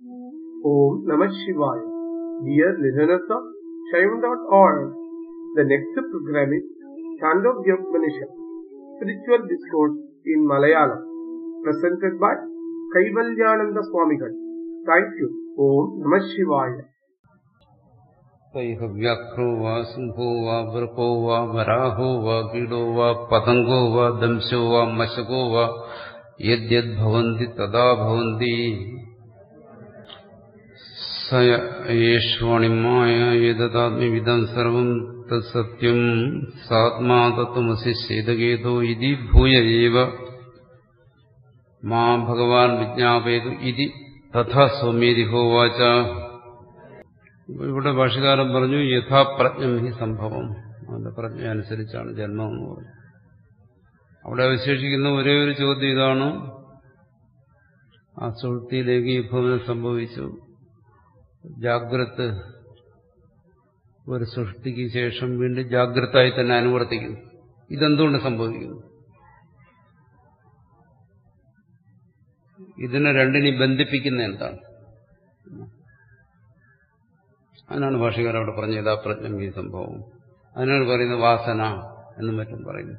Om Namah Shivaya. Dear listeners of Shaivan.org, the next program is Chandogya Upanishad, Spiritual Discourse in Malayalam, presented by Kaivalyananda Swamigal. Thank you. Om Namah Shivaya. तैः व्याघ्रो वा सिंहो वा वृको वा वराहो वा kiddo वा पतङ्गो वा दंशो वा मशको वा यद्यद्भवन्ति तदा भवन्ति स एष्वणिमाय एतदात्मविदम् सर्वम् तत्सत्यम् सात्मा तत्त्वमसि सेदगेतो इति भूय एव मा भगवान् विज्ञापयतु इति तथा सौम्येति होवाच ഇവിടെ ഭാഷകാരൻ പറഞ്ഞു യഥാപ്രജ്ഞം ഹി സംഭവം അവന്റെ പ്രജ്ഞ അനുസരിച്ചാണ് ജന്മം എന്ന് പറഞ്ഞു അവിടെ അവശേഷിക്കുന്ന ഒരേ ഒരു ചോദ്യം ഇതാണ് ആ സുഹൃത്തിയിലേക്ക് ഈ ഭവനം സംഭവിച്ചു ജാഗ്രത് ഒരു സൃഷ്ടിക്ക് ശേഷം വീണ്ടും ജാഗ്രതായി തന്നെ അനുവർത്തിക്കുന്നു ഇതെന്തുകൊണ്ട് സംഭവിക്കുന്നു ഇതിനെ രണ്ടിനെയും ബന്ധിപ്പിക്കുന്ന എന്താണ് അതിനാണ് ഭാഷകാരൻ അവിടെ പറഞ്ഞത് യഥാപ്രജ്ഞം ഈ സംഭവം അതിനാണ് പറയുന്നത് വാസന എന്നും മറ്റും പറയുന്നു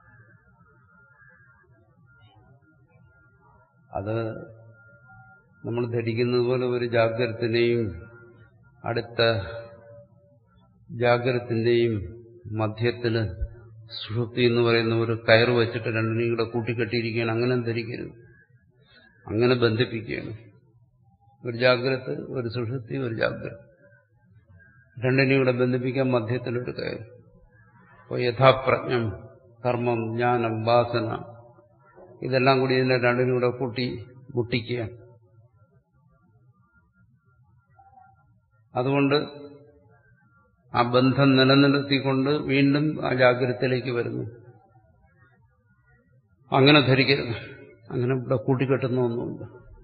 അത് നമ്മൾ ധരിക്കുന്നത് പോലെ ഒരു ജാഗ്രതത്തിന്റെയും അടുത്ത ജാഗ്രതത്തിന്റെയും മധ്യത്തില് സുഷുപ്തി എന്ന് പറയുന്ന ഒരു കയറ് വെച്ചിട്ട് രണ്ടിനെയും കൂടെ കൂട്ടിക്കെട്ടിയിരിക്കുകയാണ് അങ്ങനെ ധരിക്കരുത് അങ്ങനെ ബന്ധിപ്പിക്കുകയാണ് ഒരു ജാഗ്രത ഒരു സുഷുപ്തി ഒരു ജാഗ്രത രണ്ടിനെയും കൂടെ ബന്ധിപ്പിക്കാൻ മധ്യത്തിലൊരു കയറ് അപ്പോൾ യഥാപ്രജ്ഞം കർമ്മം ജ്ഞാനം വാസന ഇതെല്ലാം കൂടി ഇതിനെ രണ്ടിനും കൂടെ കൂട്ടി മുട്ടിക്കുക അതുകൊണ്ട് ആ ബന്ധം നിലനിർത്തിക്കൊണ്ട് വീണ്ടും ആ ജാഗ്രതയിലേക്ക് വരുന്നു അങ്ങനെ ധരിക്കരുത് അങ്ങനെ ഇവിടെ കൂട്ടിക്കെട്ടുന്ന ഒന്നുമില്ല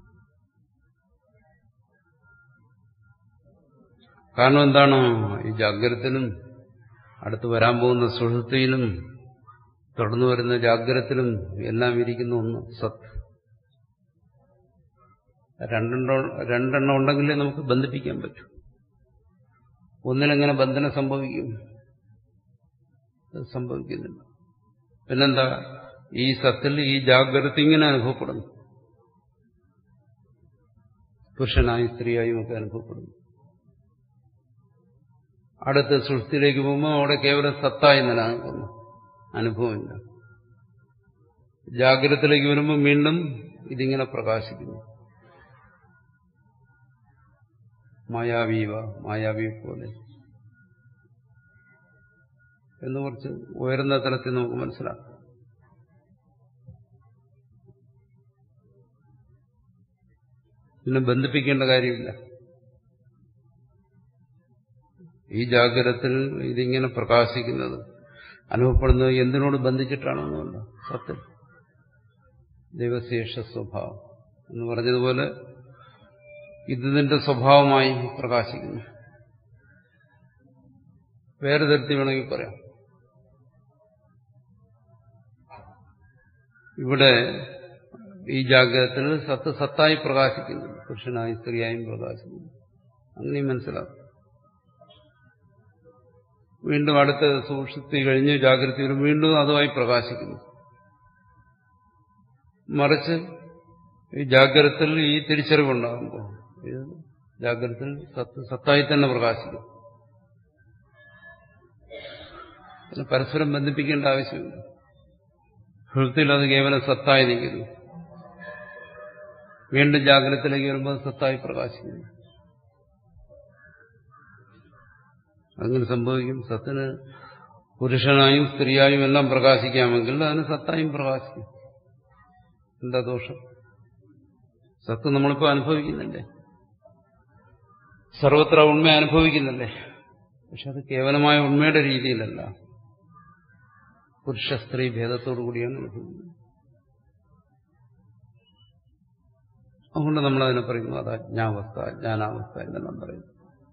കാരണം എന്താണ് ഈ ജാഗ്രതത്തിലും അടുത്ത് വരാൻ പോകുന്ന സുഹൃത്തിയിലും തുടർന്നു വരുന്ന ജാഗ്രതത്തിലും എല്ലാം ഇരിക്കുന്ന ഒന്ന് സത്ത് രണ്ടെണ്ണം രണ്ടെണ്ണം ഉണ്ടെങ്കിലേ നമുക്ക് ബന്ധിപ്പിക്കാൻ പറ്റൂ ഒന്നിലെങ്ങനെ ബന്ധനം സംഭവിക്കും സംഭവിക്കുന്നില്ല പിന്നെന്താ ഈ സത്തിൽ ഈ ജാഗ്രത ഇങ്ങനെ അനുഭവപ്പെടുന്നു പുരുഷനായും സ്ത്രീയായും ഒക്കെ അനുഭവപ്പെടുന്നു അടുത്ത സൃഷ്ടിയിലേക്ക് പോകുമ്പോൾ അവിടെ കേവലം സത്തായി നിലനിൽക്കുന്നു അനുഭവമില്ല ജാഗ്രതത്തിലേക്ക് വരുമ്പോൾ വീണ്ടും ഇതിങ്ങനെ പ്രകാശിക്കുന്നു മായാവീവ മായാവി പോലെ എന്ന് കുറച്ച് ഉയർന്ന തലത്തിൽ നമുക്ക് മനസ്സിലാക്കാം പിന്നെ ബന്ധിപ്പിക്കേണ്ട കാര്യമില്ല ഈ ജാഗ്രതത്തിൽ ഇതിങ്ങനെ പ്രകാശിക്കുന്നത് അനുഭവപ്പെടുന്നത് എന്തിനോട് ബന്ധിച്ചിട്ടാണെന്നുണ്ട് സത്യം ദൈവശേഷ സ്വഭാവം എന്ന് പറഞ്ഞതുപോലെ ഇതിന്റെ സ്വഭാവമായി പ്രകാശിക്കുന്നു വേറെ തരത്തിൽ വേണമെങ്കിൽ പറയാം ഇവിടെ ഈ ജാഗ്രതത്തിൽ സത്ത് സത്തായി പ്രകാശിക്കുന്നു പുരുഷനായും സ്ത്രീയായും പ്രകാശിക്കുന്നു അങ്ങനെയും മനസ്സിലാക്കും വീണ്ടും അടുത്ത സൂക്ഷിത്തി കഴിഞ്ഞ് ജാഗ്രത വരും വീണ്ടും അതുമായി പ്രകാശിക്കുന്നു മറിച്ച് ഈ ജാഗ്രതത്തിൽ ഈ തിരിച്ചറിവുണ്ടാകുമ്പോൾ ഇത് ജാഗ്രതത്തിൽ സത്ത് സത്തായി തന്നെ പ്രകാശിക്കും പിന്നെ പരസ്പരം ബന്ധിപ്പിക്കേണ്ട ആവശ്യമില്ല ഹൃദയത്തിൽ അത് കേവലം സത്തായി നിൽക്കുന്നു വീണ്ടും ജാഗ്രതത്തിലേക്ക് വരുമ്പോൾ സത്തായി പ്രകാശിക്കുന്നു അങ്ങനെ സംഭവിക്കും സത്തിന് പുരുഷനായും സ്ത്രീയായും എല്ലാം പ്രകാശിക്കാമെങ്കിൽ അതിന് സത്തായും പ്രകാശിക്കും എന്താ ദോഷം സത്ത് നമ്മളിപ്പോൾ അനുഭവിക്കുന്നില്ലേ സർവത്ര ഉണ്മ അനുഭവിക്കുന്നില്ലേ പക്ഷെ അത് കേവലമായ ഉണ്മയുടെ രീതിയിലല്ല പുരുഷ സ്ത്രീ ഭേദത്തോടു കൂടിയാണ് അനുഭവിക്കുന്നത് അതുകൊണ്ട് നമ്മളതിനെ പറയുന്നു അത് അജ്ഞാവസ്ഥ അജ്ഞാനാവസ്ഥ എന്നെല്ലാം പറയുന്നു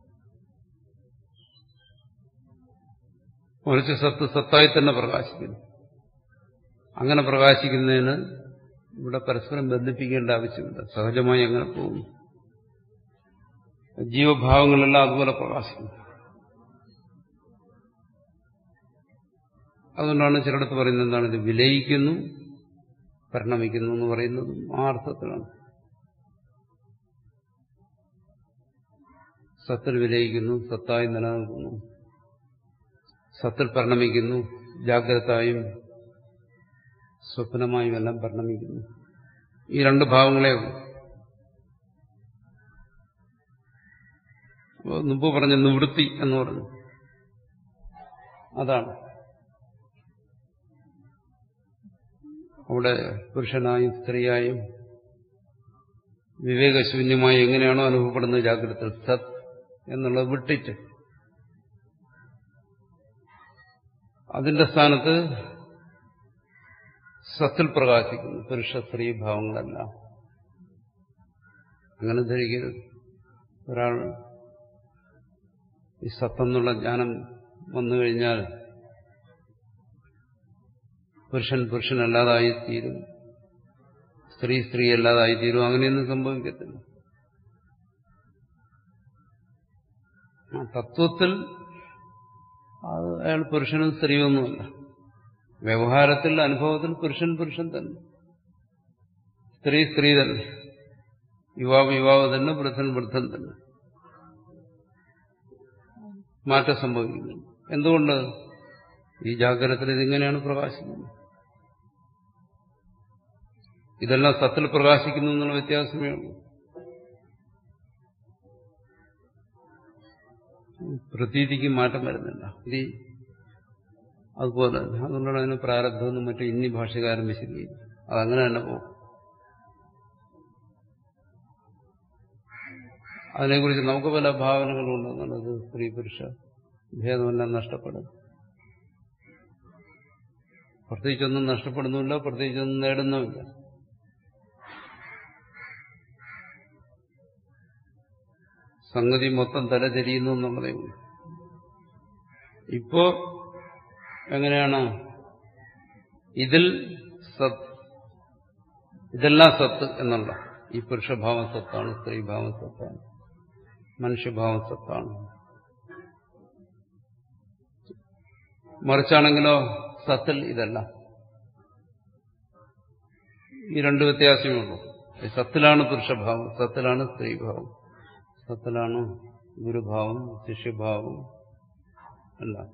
മറിച്ച് സത്ത് സത്തായി തന്നെ പ്രകാശിക്കുന്നു അങ്ങനെ പ്രകാശിക്കുന്നതിന് ഇവിടെ പരസ്പരം ബന്ധിപ്പിക്കേണ്ട ആവശ്യമില്ല സഹജമായി അങ്ങനെ പോകുന്നു ജീവഭാവങ്ങളെല്ലാം അതുപോലെ പ്രകാശിക്കുന്നു അതുകൊണ്ടാണ് ചിലടത്ത് പറയുന്നത് എന്താണ് ഇത് വിലയിക്കുന്നു പരിണമിക്കുന്നു എന്ന് പറയുന്നതും ആ അർത്ഥത്തിലാണ് സത്തിൽ വിലയിക്കുന്നു സത്തായി നിലനിൽക്കുന്നു സത്തിൽ പരിണമിക്കുന്നു ജാഗ്രതായും സ്വപ്നമായും എല്ലാം പരിണമിക്കുന്നു ഈ രണ്ട് ഭാവങ്ങളെ ഉള്ളൂ അപ്പോൾ മുമ്പ് പറഞ്ഞ നിവൃത്തി എന്ന് പറഞ്ഞു അതാണ് അവിടെ പുരുഷനായും സ്ത്രീയായും വിവേകശൂന്യമായി എങ്ങനെയാണോ അനുഭവപ്പെടുന്നത് ജാഗ്രത സത് എന്നുള്ളത് വിട്ടിട്ട് അതിന്റെ സ്ഥാനത്ത് സത്തിൽ പ്രകാശിക്കുന്നു പുരുഷ സ്ത്രീ ഭാവങ്ങളെല്ലാം അങ്ങനെ ധരിക്കരുത് ഒരാൾ ഈ സത്തെന്നുള്ള ജ്ഞാനം വന്നു കഴിഞ്ഞാൽ പുരുഷൻ പുരുഷനല്ലാതായി തീരും സ്ത്രീ സ്ത്രീ അല്ലാതായി തീരും അങ്ങനെയൊന്നും സംഭവിക്കത്തില്ല ആ തത്വത്തിൽ അത് അയാൾ പുരുഷനും സ്ത്രീയൊന്നുമല്ല വ്യവഹാരത്തിൽ അനുഭവത്തിൽ പുരുഷൻ പുരുഷൻ തന്നെ സ്ത്രീ സ്ത്രീ തന്നെ യുവാവ് യുവാവ് തന്നെ വൃദ്ധൻ വൃദ്ധൻ തന്നെ മാറ്റം സംഭവിക്കുന്നു എന്തുകൊണ്ട് ഈ ജാഗ്രതത്തിൽ ഇതിങ്ങനെയാണ് പ്രകാശിക്കുന്നത് ഇതെല്ലാം സത്തിൽ പ്രകാശിക്കുന്നു എന്നുള്ള വ്യത്യാസമേ ഉള്ളൂ പ്രതീതിക്ക് മാറ്റം വരുന്നില്ല ഇത് അതുപോലെ തന്നെ അതുകൊണ്ടാണ് അതിന് പ്രാരബ്ധമെന്നും മറ്റു ഇന്നി ഭാഷകാരൻ വിശദീകരിക്കും അതങ്ങനെ തന്നെ പോകും അതിനെക്കുറിച്ച് നമുക്ക് പല ഭാവനകളുണ്ടെന്നുള്ളത് സ്ത്രീ പുരുഷ ഭേദമെല്ലാം നഷ്ടപ്പെടും പ്രത്യേകിച്ചൊന്നും നഷ്ടപ്പെടുന്നുമില്ല പ്രത്യേകിച്ചൊന്നും നേടുന്നുമില്ല സംഗതി മൊത്തം തലതിരിയുന്നു എന്നുള്ളതേ ഉള്ളൂ ഇപ്പോ എങ്ങനെയാണ് ഇതിൽ സത്ത് ഇതെല്ലാം സത്ത് എന്നുള്ള ഈ പുരുഷഭാവം സത്താണ് സ്ത്രീഭാവം സത്താണ് മനുഷ്യഭാവം സത്താണ് മറിച്ചാണെങ്കിലോ സത്തിൽ ഇതല്ല ഈ രണ്ട് വ്യത്യാസമേ ഉള്ളൂ സത്തിലാണ് പുരുഷഭാവം സത്തിലാണ് സ്ത്രീഭാവം സത്തിലാണ് ഗുരുഭാവം ശിഷ്യഭാവം എല്ലാം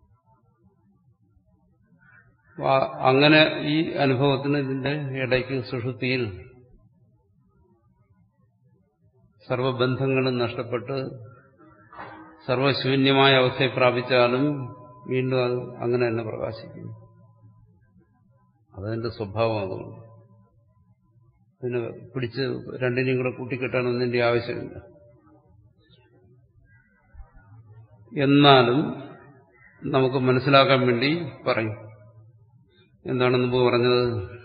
അങ്ങനെ ഈ അനുഭവത്തിന് ഇതിന്റെ ഇടയ്ക്ക് സുഷുതിയിൽ സർവബന്ധങ്ങളും നഷ്ടപ്പെട്ട് സർവശൂന്യമായ അവസ്ഥയെ പ്രാപിച്ചാലും വീണ്ടും അത് അങ്ങനെ തന്നെ പ്രകാശിക്കുന്നു അതതിന്റെ സ്വഭാവം അതുകൊണ്ട് പിന്നെ പിടിച്ച് രണ്ടിനെയും കൂടെ കൂട്ടിക്കെട്ടാനൊന്നിന്റെ ആവശ്യമില്ല എന്നാലും നമുക്ക് മനസ്സിലാക്കാൻ വേണ്ടി പറയും എന്താണ് മുമ്പ് പറഞ്ഞത്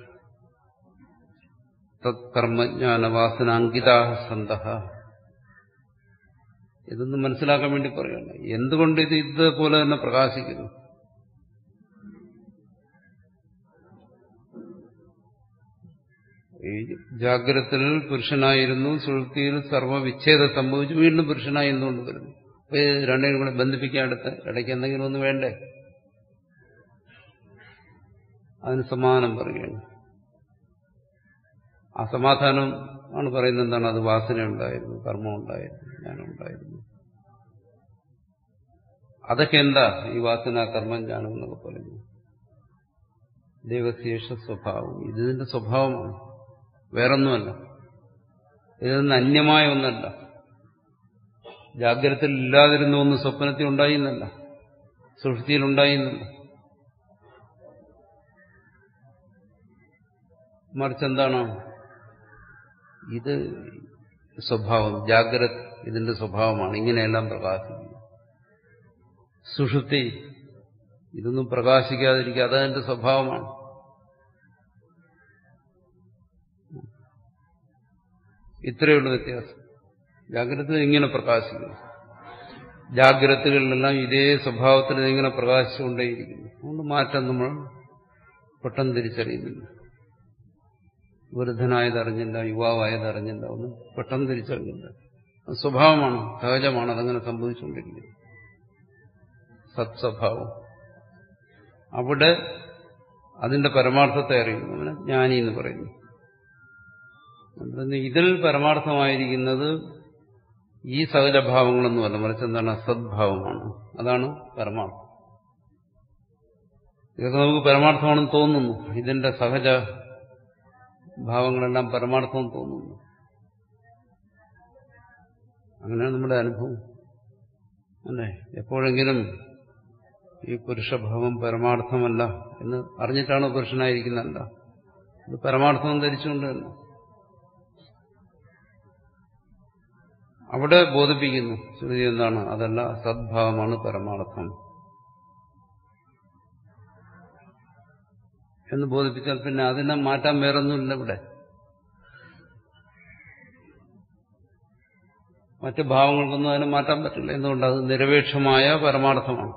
തത്കർമ്മജ്ഞാനവാസനാങ്കിതാ സന്ത ഇതൊന്നും മനസ്സിലാക്കാൻ വേണ്ടി പറയണ്ട എന്തുകൊണ്ട് ഇത് ഇതുപോലെ തന്നെ പ്രകാശിക്കുന്നു ഈ ജാഗ്രതത്തിൽ പുരുഷനായിരുന്നു സുഹൃത്തിയിൽ സർവവിച്ഛേദം സംഭവിച്ചു വീണ്ടും പുരുഷനായി എന്തുകൊണ്ട് വരുന്നു അപ്പൊ ഇത് രണ്ടിനും കൂടെ ബന്ധിപ്പിക്കാൻ അടുത്ത് ഇടയ്ക്ക് എന്തെങ്കിലും ഒന്ന് വേണ്ടേ അതിന് സമാധാനം പറയുകയാണ് ആ സമാധാനം ആണ് പറയുന്നത് എന്താണ് അത് വാസന ഉണ്ടായിരുന്നു കർമ്മം ഉണ്ടായിരുന്നു ജ്ഞാനം ഉണ്ടായിരുന്നു അതൊക്കെ എന്താ ഈ വാസന കർമ്മം ജ്ഞാനം എന്നൊക്കെ പറയുന്നു ദൈവശേഷ സ്വഭാവം ഇതിന്റെ സ്വഭാവമാണ് വേറൊന്നുമല്ല ഇതൊന്നും അന്യമായ ഒന്നല്ല ജാഗ്രതയിൽ ഇല്ലാതിരുന്ന ഒന്ന് സ്വപ്നത്തിൽ ഉണ്ടായിരുന്നല്ല സുഷ്ടിയിൽ ഉണ്ടായിരുന്നല്ല മറിച്ചെന്താണ് ഇത് സ്വഭാവം ജാഗ്രത ഇതിന്റെ സ്വഭാവമാണ് ഇങ്ങനെയെല്ലാം പ്രകാശിക്കുന്നത് സുഷുപ്തി ഇതൊന്നും പ്രകാശിക്കാതിരിക്കുക അതതിന്റെ സ്വഭാവമാണ് ഇത്രയുള്ള വ്യത്യാസം ജാഗ്രത ഇങ്ങനെ പ്രകാശിക്കുന്നു ജാഗ്രതകളിലെല്ലാം ഇതേ സ്വഭാവത്തിൽ ഇങ്ങനെ പ്രകാശിച്ചുകൊണ്ടേയിരിക്കുന്നു അതുകൊണ്ട് മാറ്റം നമ്മൾ പെട്ടെന്ന് തിരിച്ചറിയുന്നില്ല വൃദ്ധനായതറിഞ്ഞില്ല യുവാവായതറിഞ്ഞില്ല ഒന്നും പെട്ടെന്ന് തിരിച്ചറിഞ്ഞില്ല സ്വഭാവമാണ് സഹജമാണ് അതങ്ങനെ സംഭവിച്ചുകൊണ്ടിരിക്കുന്നത് സത്സ്വഭാവം അവിടെ അതിന്റെ പരമാർത്ഥത്തെ അറിയുന്നു അവന് ജ്ഞാനി എന്ന് പറയുന്നു അതുകൊണ്ട് ഇതിൽ പരമാർത്ഥമായിരിക്കുന്നത് ഈ സകലഭാവങ്ങളൊന്നുമല്ല മറിച്ച് എന്താണ് സദ്ഭാവമാണ് അതാണ് പരമാർത്ഥം ഇതൊക്കെ നമുക്ക് പരമാർത്ഥമാണെന്ന് തോന്നുന്നു ഇതിന്റെ സഹജ ഭാവങ്ങളെല്ലാം പരമാർത്ഥം തോന്നുന്നു അങ്ങനെയാണ് നമ്മുടെ അനുഭവം അല്ലേ എപ്പോഴെങ്കിലും ഈ പുരുഷഭാവം പരമാർത്ഥമല്ല എന്ന് അറിഞ്ഞിട്ടാണ് പുരുഷനായിരിക്കുന്നതല്ല ഇത് പരമാർത്ഥം ധരിച്ചുകൊണ്ട് തന്നെ അവിടെ ബോധിപ്പിക്കുന്നു ശ്രുതി എന്താണ് അതല്ല സദ്ഭാവമാണ് പരമാർത്ഥം എന്ന് ബോധിപ്പിച്ചാൽ പിന്നെ അതിനെ മാറ്റാൻ വേറൊന്നുമില്ല ഇവിടെ മറ്റ് ഭാവങ്ങൾക്കൊന്നും അതിനെ മാറ്റാൻ പറ്റില്ല എന്തുകൊണ്ട് അത് നിരപേക്ഷമായ പരമാർത്ഥമാണ്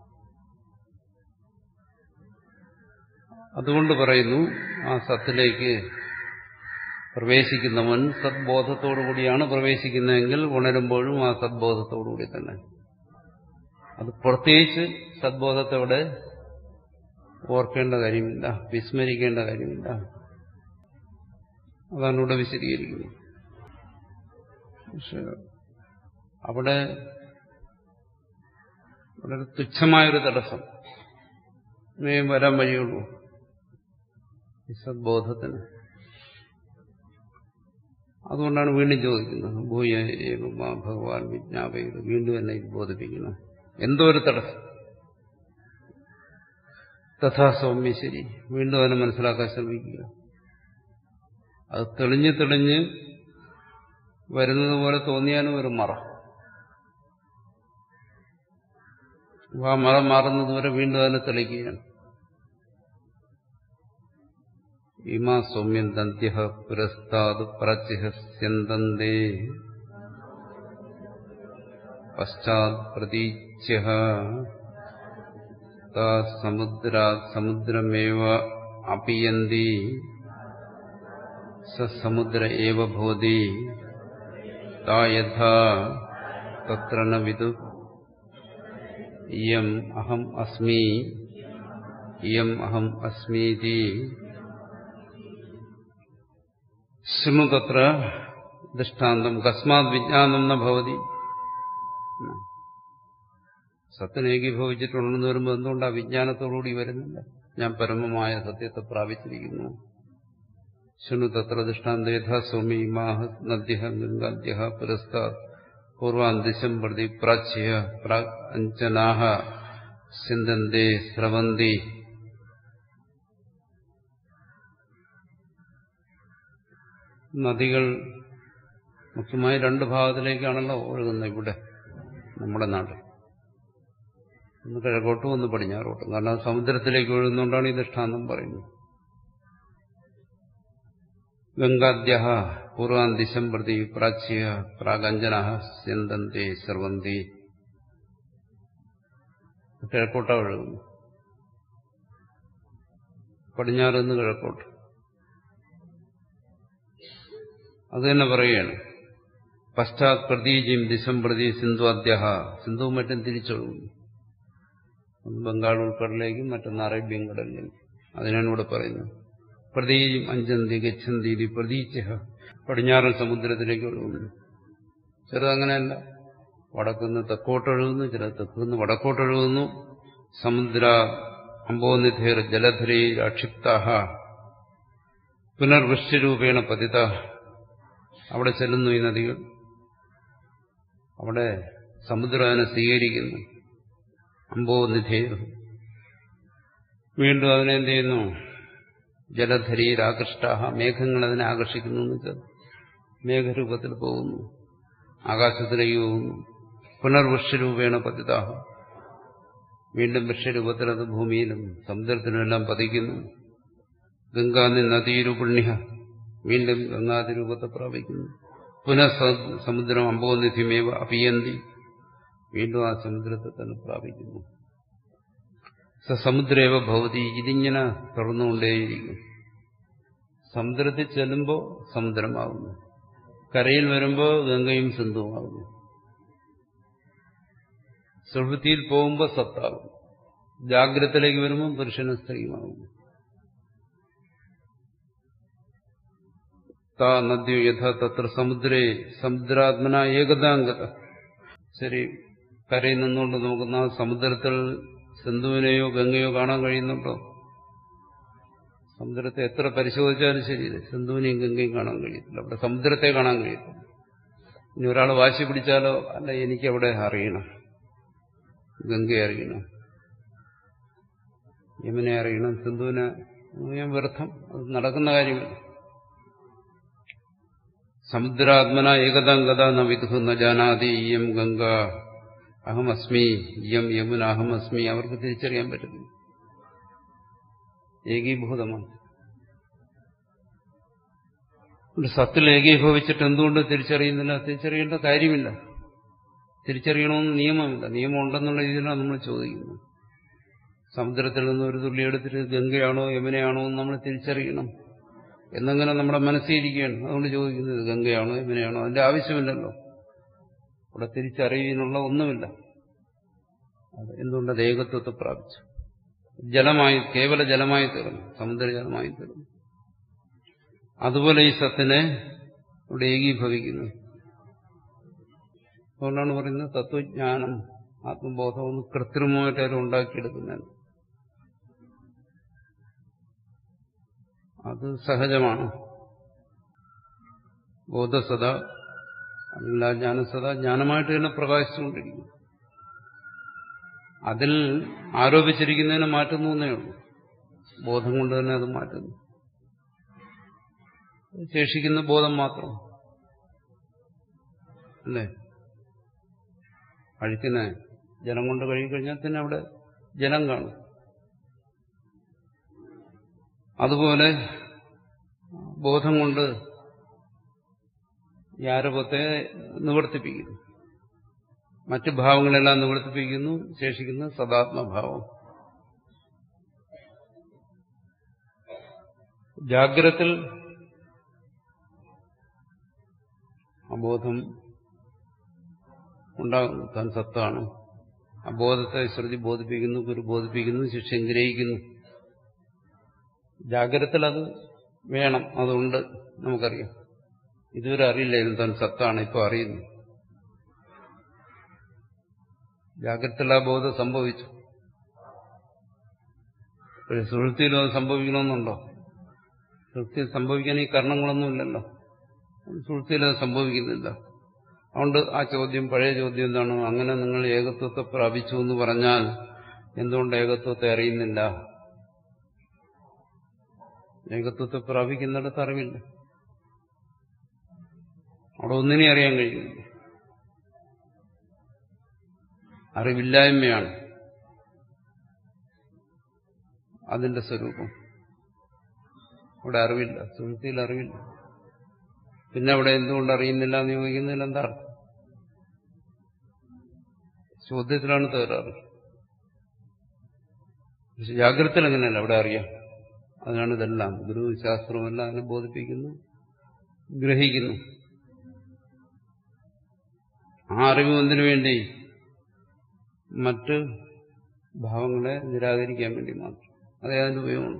അതുകൊണ്ട് പറയുന്നു ആ സത്തിലേക്ക് പ്രവേശിക്കുന്നവൻ സദ്ബോധത്തോടുകൂടിയാണ് പ്രവേശിക്കുന്നതെങ്കിൽ ഉണരുമ്പോഴും ആ സദ്ബോധത്തോടുകൂടി തന്നെ അത് പ്രത്യേകിച്ച് സദ്ബോധത്തെ ഇവിടെ ഓർക്കേണ്ട കാര്യമില്ല വിസ്മരിക്കേണ്ട കാര്യമില്ല അതാണ് ഇവിടെ വിശദീകരിക്കുന്നത് പക്ഷെ അവിടെ വളരെ തുച്ഛമായൊരു തടസ്സം വരാൻ വഴിയുള്ളൂ ഈ സദ്ബോധത്തിന് അതുകൊണ്ടാണ് വീണ്ടും ചോദിക്കുന്നത് ഭൂയ ഏകമാ ഭഗവാൻ വിജ്ഞാപയത് വീണ്ടും എന്നെ ഇത് ബോധിപ്പിക്കണം എന്തോ ഒരു തടസ്സം തഥാ സൗമ്യ ശരി വീണ്ടും അതിനെ മനസ്സിലാക്കാൻ ശ്രമിക്കുക അത് തെളിഞ്ഞ് തെളിഞ്ഞ് വരുന്നത് പോലെ തോന്നിയാലും ഒരു മറ ആ മറ മാറുന്നത് വരെ വീണ്ടും അതിനെ തെളിക്കുകയാണ് ഇമാ സൗമ്യം ദന്ത്യ പുരസ്താത് പ്രാച്യന്തേ പശ്ചാത് പ്രതീച്യ സമുദ്രാത് സമുദ്രമേവ അപിയന്തി സമുദ്ര ഏവ ഭവതി താ യഥാ തത്ര ന വിദു ഇയം അഹം അസ്മി ഇയം അഹം അസ്മീതി ശൃണു തത്ര ദൃഷ്ടാന്തം കസ്മാത് വിജ്ഞാനം ന ഭവതി സത്യനെ ഏകീഭവിച്ചിട്ടുണ്ടെന്ന് വരുമ്പോൾ എന്തുകൊണ്ട് ആ വിജ്ഞാനത്തോടുകൂടി വരുന്നില്ല ഞാൻ പരമമായ സത്യത്തെ പ്രാപിച്ചിരിക്കുന്നു ശൃണു തത്ര ദൃഷ്ടാന്ത യഥാ സൗമി മാഹ നദ്യ ഗംഗാദ്യ പുരസ്താത് പൂർവാൻ ദിശം പ്രതി പ്രാച്യ പ്രാഞ്ജനാഹ സിന്ധന്തേ സ്രവന്തി നദികൾ മുഖ്യമായി രണ്ട് ഭാഗത്തിലേക്കാണല്ലോ ഒഴുകുന്നത് ഇവിടെ നമ്മുടെ നാട്ടിൽ ഒന്ന് കിഴക്കോട്ടും ഒന്ന് പടിഞ്ഞാറോട്ടും കാരണം സമുദ്രത്തിലേക്ക് ഒഴുകുന്നതുകൊണ്ടാണ് ഈ ദൃഷ്ടാന്തം പറയുന്നത് ഗംഗാദ്യ പൂർവാൻ ദിശം പ്രതി പ്രാച്യ പ്രാഗഞ്ജന സ്യന്തന്തി സർവന്തി കിഴക്കോട്ടാ ഒഴുകുന്നു പടിഞ്ഞാറ് നിന്ന് കിഴക്കോട്ട് അത് തന്നെ പറയുകയാണ് പശ്ചാത് പ്രതീജിയും ദിശം പ്രതി സിന്ധുവാദ്യ സിന്ധുവും മറ്റും തിരിച്ചൊഴുകുന്നു ഒന്ന് ബംഗാൾ ഉൾക്കടലിലേക്കും മറ്റൊന്ന് അറേബ്യൻ കടലിലേക്കും അതിനാണ് ഇവിടെ പറയുന്നത് പ്രതീയും അഞ്ചന്തി ഗച്ഛന്തി പ്രതീച്ച പടിഞ്ഞാറൻ സമുദ്രത്തിലേക്ക് ഒഴുകുന്നു ചിലത് അങ്ങനെയല്ല വടക്കുന്ന് തെക്കോട്ടൊഴുകുന്നു ചില തെക്കുന്ന് വടക്കോട്ടൊഴുകുന്നു സമുദ്ര അമ്പോനിധേർ ജലധരേ അക്ഷിപ്താഹ പുനർവൃഷ്ടിരൂപേണ പതിത അവിടെ ചെല്ലുന്നു ഈ നദികൾ അവിടെ സമുദ്രം അതിനെ സ്വീകരിക്കുന്നു അമ്പോനിധേർ വീണ്ടും അതിനെന്ത് ചെയ്യുന്നു ജലധരീരാകൃഷ്ടാഹ മേഘങ്ങൾ അതിനെ ആകർഷിക്കുന്നു എന്ന് വെച്ചാൽ മേഘരൂപത്തിൽ പോകുന്നു ആകാശത്തിലേക്ക് പോകുന്നു പുനർവൃക്ഷരൂപേണ പതിതാഹ വീണ്ടും വൃക്ഷരൂപത്തിൽ അത് ഭൂമിയിലും സമുദ്രത്തിലുമെല്ലാം പതിക്കുന്നു ഗംഗാന്നി നദീരൂപിണ്യ വീണ്ടും ഗംഗാതിരൂപത്തെ പ്രാപിക്കുന്നു പുനഃ സമുദ്രം അമ്പോനിധിമേവ അപിയന്തി വീണ്ടും ആ സമുദ്രത്തെ തന്നെ പ്രാപിക്കുന്നു സമുദ്രേവ ഭവതി ഇതിങ്ങനെ തുറന്നുകൊണ്ടേയിരിക്കും സമുദ്രത്തിൽ ചെല്ലുമ്പോൾ സമുദ്രമാകുന്നു കരയിൽ വരുമ്പോൾ ഗംഗയും സിന്ധുവുമാകുന്നു സുഹൃത്തിയിൽ പോകുമ്പോൾ സത്താകും ജാഗ്രതത്തിലേക്ക് വരുമ്പോൾ പുരുഷനും സ്ത്രീയുമാകുന്നു താ നദ്യോ യഥ തത്ര സമുദ്രേ സമുദ്രാത്മന ഏകതാംഗത ശരി കരയിൽ നിന്നുകൊണ്ട് നോക്കുന്ന സമുദ്രത്തിൽ സിന്ധുവിനെയോ ഗംഗയോ കാണാൻ കഴിയുന്നുണ്ടോ സമുദ്രത്തെ എത്ര പരിശോധിച്ചാലും ശരിയില്ല സിന്ധുവിനെയും ഗംഗയും കാണാൻ കഴിയത്തില്ല അവിടെ സമുദ്രത്തെ കാണാൻ കഴിയത്തില്ല ഇനി ഒരാൾ വാശി പിടിച്ചാലോ അല്ല എനിക്കവിടെ അറിയണം ഗംഗയെ അറിയണം യമുനെ അറിയണം സിന്ധുവിനെ ഞാൻ വ്യർത്ഥം അത് നടക്കുന്ന കാര്യമില്ല സമുദ്രാത്മന ഏകതാംഗത ന വിദുഹു ന ജാനാതി ഇയം ഗംഗ അഹമസ്മി ഇയം യമുന അഹമസ്മി അവർക്ക് തിരിച്ചറിയാൻ പറ്റുന്നു ഏകീഭൂതമാണ് സത്തിൽ ഏകീഭവിച്ചിട്ട് എന്തുകൊണ്ട് തിരിച്ചറിയുന്നില്ല തിരിച്ചറിയേണ്ട കാര്യമില്ല തിരിച്ചറിയണമെന്ന് നിയമമില്ല നിയമം ഉണ്ടെന്നുള്ള രീതിയിലാണ് നമ്മൾ ചോദിക്കുന്നത് സമുദ്രത്തിൽ നിന്ന് ഒരു തുള്ളി എടുത്തിട്ട് ഗംഗയാണോ യമുനയാണോ എന്ന് നമ്മൾ തിരിച്ചറിയണം എന്നങ്ങനെ നമ്മുടെ മനസ്സിലിരിക്കുകയാണ് അതുകൊണ്ട് ചോദിക്കുന്നത് ഗംഗയാണോ യമുനയാണോ അതിന്റെ ആവശ്യമില്ലല്ലോ അവിടെ തിരിച്ചറിയാനുള്ള ഒന്നുമില്ല അത് എന്തുകൊണ്ട് ഏകത്വത്തെ പ്രാപിച്ചു ജലമായി കേവല ജലമായി തീർന്നു സമുദ്ര ജലമായി തീർന്നു അതുപോലെ ഈ സത്തിനെ ഇവിടെ ഏകീഭവിക്കുന്നു അതുകൊണ്ടാണ് പറയുന്നത് തത്വജ്ഞാനം ആത്മബോധം ഒന്ന് കൃത്രിമമായിട്ട് അവർ ഉണ്ടാക്കിയെടുക്കുന്നത് അത് സഹജമാണ് ബോധസത അല്ലെങ്കിൽ ആ ജ്ഞാനസത ജ്ഞാനമായിട്ട് തന്നെ പ്രകാശിച്ചുകൊണ്ടിരിക്കുന്നു അതിൽ ആരോപിച്ചിരിക്കുന്നതിനെ മാറ്റുന്നു എന്നേ ഉള്ളൂ ബോധം കൊണ്ട് തന്നെ അത് മാറ്റുന്നു ശേഷിക്കുന്ന ബോധം മാത്രം അല്ലേ അഴുക്കിനെ ജലം കൊണ്ട് കഴുകിക്കഴിഞ്ഞാൽ പിന്നെ അവിടെ ജലം കാണും അതുപോലെ ബോധം കൊണ്ട് ഈ ആരോപത്തെ നിവർത്തിപ്പിക്കുന്നു മറ്റ് ഭാവങ്ങളെല്ലാം നിവർത്തിപ്പിക്കുന്നു ശേഷിക്കുന്ന സദാത്മഭാവം ജാഗ്രത്തിൽ അബോധം ഉണ്ടാകുന്നു താൻ സത്താണ് അബോധത്തെ ശ്രുതി ബോധിപ്പിക്കുന്നു ഗുരു ബോധിപ്പിക്കുന്നു ശിക്ഷ ഗ്രഹിക്കുന്നു ജാഗ്രതത്തിൽ അത് വേണം അതുണ്ട് നമുക്കറിയാം ഇതുവരെ അറിയില്ലായിരുന്നു താൻ സത്താണ് ഇപ്പോൾ അറിയുന്നു ജാഗ്രതത്തിൽ ആ ബോധം സംഭവിച്ചു സുഹൃത്തിയിലും അത് സംഭവിക്കണമെന്നുണ്ടോ സുഹൃത്തിയിൽ സംഭവിക്കാൻ ഈ കാരണങ്ങളൊന്നുമില്ലല്ലോ സുഹൃത്തിയിൽ അത് സംഭവിക്കുന്നില്ല അതുകൊണ്ട് ആ ചോദ്യം പഴയ ചോദ്യം എന്താണ് അങ്ങനെ നിങ്ങൾ ഏകത്വത്തെ പ്രാപിച്ചു എന്ന് പറഞ്ഞാൽ എന്തുകൊണ്ട് ഏകത്വത്തെ അറിയുന്നില്ല ഏകത്വത്തെ പ്രാപിക്കുന്നിടത്ത് അറിവില്ല അവിടെ ഒന്നിനെ അറിയാൻ കഴിയുന്നില്ല അറിവില്ലായ്മയാണ് അതിന്റെ സ്വരൂപം അവിടെ അറിവില്ല സുഹൃത്തിയിൽ അറിവില്ല പിന്നെ അവിടെ എന്തുകൊണ്ട് അറിയുന്നില്ല എന്ന് ചോദിക്കുന്നതിൽ എന്താ അർത്ഥം ചോദ്യത്തിലാണ് തകരാറ് പക്ഷെ ജാഗ്രതയിൽ അങ്ങനെയല്ല അവിടെ അറിയാം അതിനാണ് ഇതെല്ലാം ഗുരു ശാസ്ത്രമെല്ലാം അതിനെ ബോധിപ്പിക്കുന്നു ഗ്രഹിക്കുന്നു ആ അറിവ് എന്തിനു വേണ്ടി മറ്റ് ഭാവങ്ങളെ നിരാകരിക്കാൻ വേണ്ടി മാത്രം അതേ അതിന്റെ ഉപയോഗമാണ്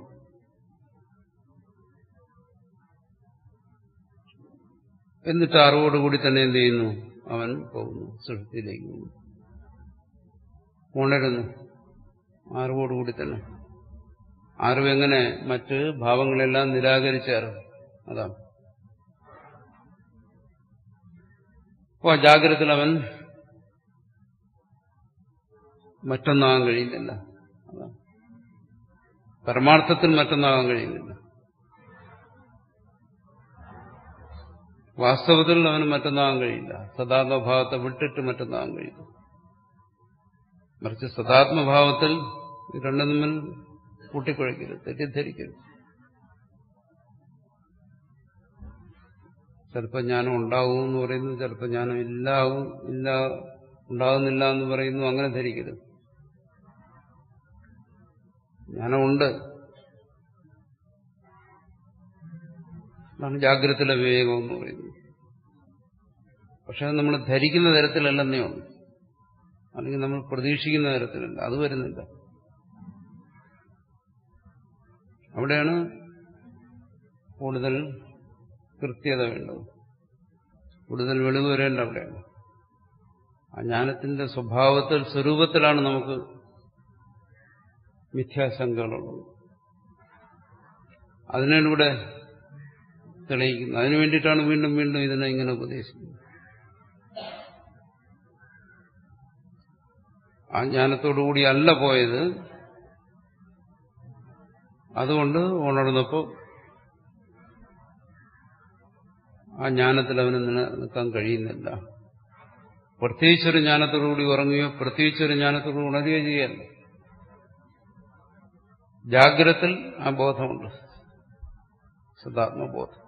എന്നിട്ട് അറിവോടുകൂടി തന്നെ എന്ത് ചെയ്യുന്നു അവൻ പോകുന്നു സൃഷ്ടിയിലേക്ക് പോകുന്നു ഉണരുന്നു അറിവോടുകൂടി തന്നെ അറിവ് എങ്ങനെ മറ്റ് ഭാവങ്ങളെല്ലാം നിരാകരിച്ച അറിവ് അതാണ് അപ്പോൾ ജാഗ്രതത്തിൽ അവൻ മറ്റൊന്നാകാൻ കഴിയുന്നില്ല അതാണ് പരമാർത്ഥത്തിൽ മറ്റൊന്നാകാൻ കഴിയുന്നില്ല വാസ്തവത്തിൽ അവന് മറ്റൊന്നാകാൻ കഴിയില്ല സദാത്മഭാവത്തെ വിട്ടിട്ട് മറ്റൊന്നാകാൻ കഴിയില്ല മറിച്ച് സദാത്മഭാവത്തിൽ രണ്ടും തമ്മിൽ കൂട്ടിക്കുഴയ്ക്കരുത് തെറ്റിദ്ധരിക്കരുത് ചിലപ്പോൾ ജ്ഞാനം ഉണ്ടാവും എന്ന് പറയുന്നു ചിലപ്പോൾ ജ്ഞാനം ഇല്ലാവും ഇല്ല ഉണ്ടാകുന്നില്ല എന്ന് പറയുന്നു അങ്ങനെ ധരിക്കരുത് ജ്ഞാനമുണ്ട് അതാണ് ജാഗ്രതയിലെ വിവേകം എന്ന് പറയുന്നത് പക്ഷെ അത് നമ്മൾ ധരിക്കുന്ന തരത്തിലല്ലെന്നേ ഉള്ളൂ അല്ലെങ്കിൽ നമ്മൾ പ്രതീക്ഷിക്കുന്ന തരത്തിലല്ല അത് വരുന്നില്ല അവിടെയാണ് കൂടുതൽ കൃത്യത വേണ്ടത് കൂടുതൽ വെളിവ് വരേണ്ട അവിടെയാണ് ആ ജ്ഞാനത്തിന്റെ സ്വഭാവത്തിൽ സ്വരൂപത്തിലാണ് നമുക്ക് മിഥ്യാശങ്കകളുള്ളത് അതിനാണ് ഇവിടെ തെളിയിക്കുന്നത് അതിനു വേണ്ടിയിട്ടാണ് വീണ്ടും വീണ്ടും ഇതിനെ ഇങ്ങനെ ഉപദേശിക്കുന്നത് ആ ജ്ഞാനത്തോടുകൂടി അല്ല പോയത് അതുകൊണ്ട് ഉണർന്നപ്പോൾ ആ ജ്ഞാനത്തിൽ അവന് നിലനിൽക്കാൻ കഴിയുന്നില്ല പ്രത്യേകിച്ചൊരു ജ്ഞാനത്തോടുകൂടി ഉറങ്ങുകയോ പ്രത്യേകിച്ചൊരു ജ്ഞാനത്തോടുകൂടി ഉണരുകയോ ചെയ്യല്ല ജാഗ്രത്തിൽ ആ ബോധമുണ്ട് സദാത്മബോധം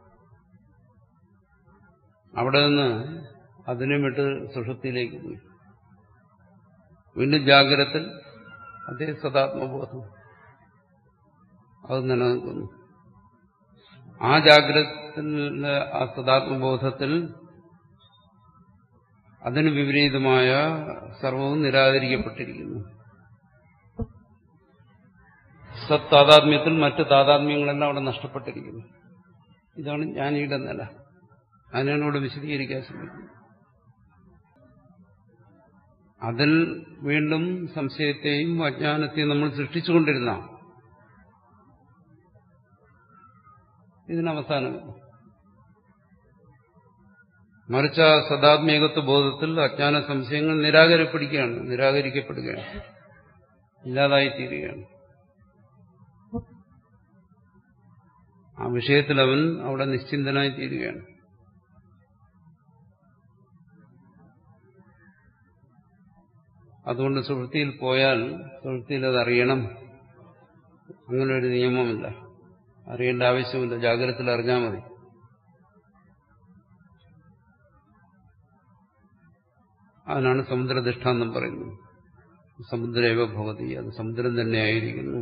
അവിടെ നിന്ന് അതിനെ വിട്ട് സുഷുപ്തിയിലേക്ക് പോയി വീണ്ടും ജാഗ്രത്തിൽ അതേ സദാത്മബോധം അത് നിലനിൽക്കുന്നു ആ ജാഗ്രതത്തിലെ ആ സദാത്മബോധത്തിൽ അതിന് വിപരീതമായ സർവവും നിരാകരിക്കപ്പെട്ടിരിക്കുന്നു സത് താതാത്മ്യത്തിൽ മറ്റ് താതാത്മ്യങ്ങളെല്ലാം അവിടെ നഷ്ടപ്പെട്ടിരിക്കുന്നു ഇതാണ് ജ്ഞാനിയുടെ നില അതിനാണ് ഇവിടെ വിശദീകരിക്കാൻ ശ്രമിക്കുന്നത് അതിൽ വീണ്ടും സംശയത്തെയും അജ്ഞാനത്തെയും നമ്മൾ സൃഷ്ടിച്ചുകൊണ്ടിരുന്ന ഇതിനവസാനമില്ല മറിച്ച് ആ സദാത്മേകത്വ ബോധത്തിൽ അജ്ഞാന സംശയങ്ങൾ നിരാകരിക്കപ്പെടുകയാണ് നിരാകരിക്കപ്പെടുകയാണ് ഇല്ലാതായിത്തീരുകയാണ് ആ വിഷയത്തിൽ അവൻ അവിടെ നിശ്ചിന്തനായി തീരുകയാണ് അതുകൊണ്ട് സുഹൃത്തിയിൽ പോയാൽ സുഹൃത്തിയിൽ അത് അറിയണം അങ്ങനെ ഒരു നിയമമില്ല അറിയേണ്ട ആവശ്യമില്ല ജാഗ്രതത്തിൽ അറിഞ്ഞാൽ മതി അതിനാണ് സമുദ്ര ദൃഷ്ടാന്തം പറയുന്നത് സമുദ്രേവ ഭവതി അത് സമുദ്രം തന്നെയായിരിക്കുന്നു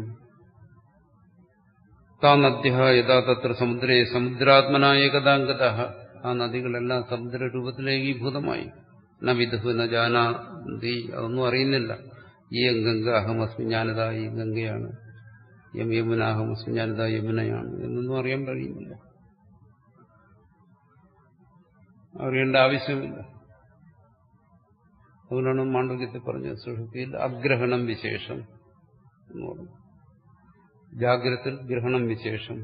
താ നദ്യ യഥാ തത്ര സമുദ്രേ സമുദ്രാത്മനായ ഏകതാംഗത ആ നദികളെല്ലാം സമുദ്ര രൂപത്തിലേകീഭൂതമായി ന വിദുഹു ന ജാനാന്തി അതൊന്നും അറിയുന്നില്ല ഈ ഗംഗ അഹമസ്മി ഞാനത ഈ ഗംഗയാണ് യം യമുന അഹമസ്മി ഞാനത യമുനയാണ് എന്നൊന്നും അറിയാൻ കഴിയുന്നില്ല അറിയേണ്ട ആവശ്യമില്ല അതുകൊണ്ടാണ് മാണ്ഡവ്യത്തിൽ പറഞ്ഞത് സുഷുതിയിൽ അഗ്രഹണം വിശേഷം എന്ന് പറഞ്ഞു ജാഗ്രത്തിൽ ഗ്രഹണം വിശേഷം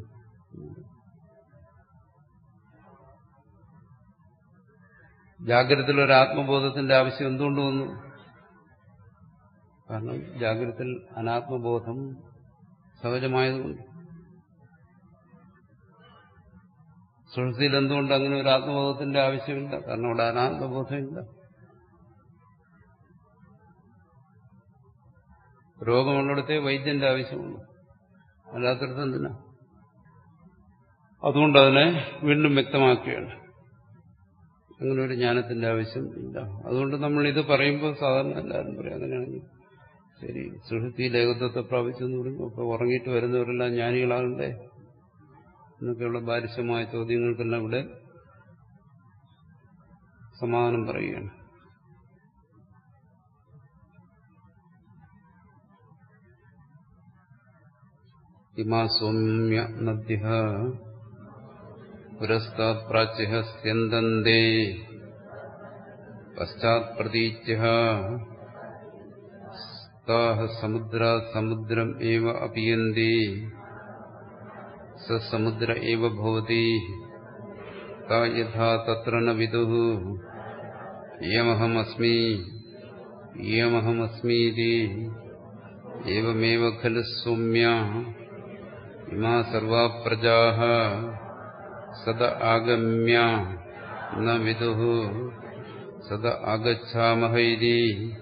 ജാഗ്രതത്തിൽ ഒരു ആത്മബോധത്തിന്റെ ആവശ്യം എന്തുകൊണ്ട് വന്നു കാരണം ജാഗ്രതത്തിൽ അനാത്മബോധം സഹജമായതുകൊണ്ട് സുഹൃത്തിയിൽ എന്തുകൊണ്ട് അങ്ങനെ ഒരു ആത്മബോധത്തിന്റെ ആവശ്യമില്ല കാരണം അവിടെ അനാത്മബോധമില്ല രോഗമുള്ളിടത്തെ വൈദ്യന്റെ ആവശ്യമുള്ളൂ അല്ലാത്തടത്ത് എന്തിനാ അതുകൊണ്ട് അതിനെ വീണ്ടും വ്യക്തമാക്കുകയാണ് അങ്ങനെ ഒരു ജ്ഞാനത്തിന്റെ ആവശ്യം ഇല്ല അതുകൊണ്ട് നമ്മൾ ഇത് പറയുമ്പോൾ സാധാരണ എല്ലാവരും പറയും അങ്ങനെയാണെങ്കിൽ ശരി സുഹൃത്തി ലേഖത്വത്തെ പ്രാപിച്ചു എന്ന് പറഞ്ഞു അപ്പൊ ഉറങ്ങിയിട്ട് വരുന്നവരെല്ലാം ജ്ഞാനികളാകണ്ടേ എന്നൊക്കെയുള്ള ബാലിശമായ ചോദ്യങ്ങൾക്കെല്ലാം ഇവിടെ സമാധാനം പറയുകയാണ് ഇമാ സൗമ്യ നദ്യ പുരസ്താത് പ്രാച്യ സ്യന്തന്തേ പശ്ചാത് പ്രതീച്യ സമുദ്ര സമുദ്രം ഏവ അപിയന്തി സമുദ്ര ഏവ ഭവതി യഥാ തത്ര ന വിദുഃ യമഹമസ്മി യമഹമസ്മീതി एवमेव खलु सौम्य इमा सर्वा प्रजाः सद आगम्य न विदुः सद आगच्छामः इति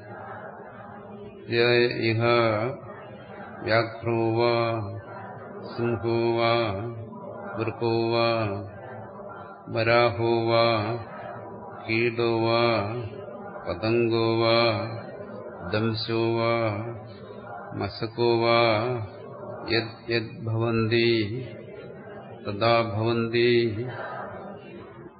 इह व्याघ्रो वा सिंहो वा वृको वा वराहो वा कीटो वा पतङ्गो वा दंशो वा मशको वा यद् यद् भवन्ति तदा भवन्ति